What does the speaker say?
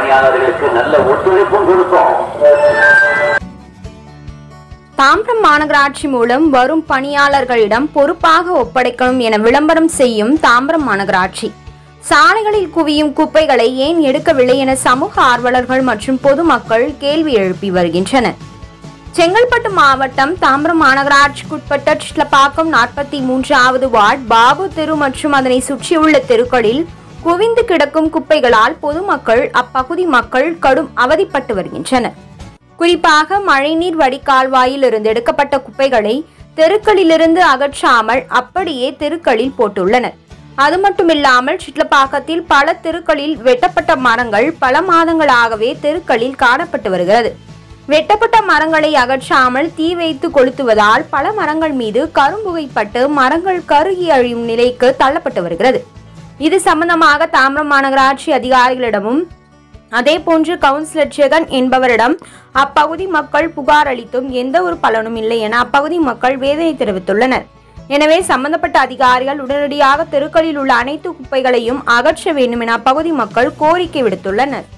பணியாளர்களுக்கு நல்ல ஒத்துழைப்பும் கொடுத்தோம் தாம்பரம் மாநகராட்சி மூலம் வரும் பணியாளர்களிடம் பொறுப்பாக ஒப்படைக்கணும் என விளம்பரம் செய்யும் தாம்பரம் மாநகராட்சி சாலைகளில் குவியும் குப்பைகளை ஏன் எடுக்கவில்லை என சமூக ஆர்வலர்கள் மற்றும் பொதுமக்கள் கேள்வி எழுப்பி வருகின்றனர் செங்கல்பட்டு மாவட்டம் தாம்பரம் மாநகராட்சிக்குட்பட்ட சிட்லப்பாக்கம் நாற்பத்தி மூன்றாவது வார்டு பாபு தெரு மற்றும் அதனை சுற்றியுள்ள தெருக்களில் குவிந்து கிடக்கும் குப்பைகளால் பொதுமக்கள் அப்பகுதி மக்கள் கடும் அவதிப்பட்டு வருகின்றனர் குறிப்பாக மழைநீர் வடிகால்வாயில் இருந்து எடுக்கப்பட்ட குப்பைகளை தெருக்களிலிருந்து அகற்றாமல் அப்படியே தெருக்களில் போட்டுள்ளனர் அது மட்டுமில்லாமல் சிட்லப்பாக்கத்தில் பல தெருக்களில் வெட்டப்பட்ட மரங்கள் பல மாதங்களாகவே தெருக்களில் காணப்பட்டு வருகிறது வெட்டப்பட்ட மரங்களை அகற்றாமல் தீ வைத்து கொளுத்துவதால் பல மரங்கள் மீது கரும்புகைப்பட்டு மரங்கள் கருகி அழியும் நிலைக்கு தள்ளப்பட்டு வருகிறது இது சம்பந்தமாக தாம்பரம் மாநகராட்சி அதிகாரிகளிடமும் அதே போன்று கவுன்சிலர் ஜெகன் என்பவரிடம் அப்பகுதி மக்கள் புகார் அளித்தும் எந்த ஒரு பலனும் இல்லை என அப்பகுதி மக்கள் வேதனை தெரிவித்துள்ளனர் எனவே சம்பந்தப்பட்ட அதிகாரிகள் உடனடியாக தெருக்களில் உள்ள அனைத்து குப்பைகளையும் அகற்ற வேண்டும் என அப்பகுதி மக்கள் கோரிக்கை விடுத்துள்ளனர்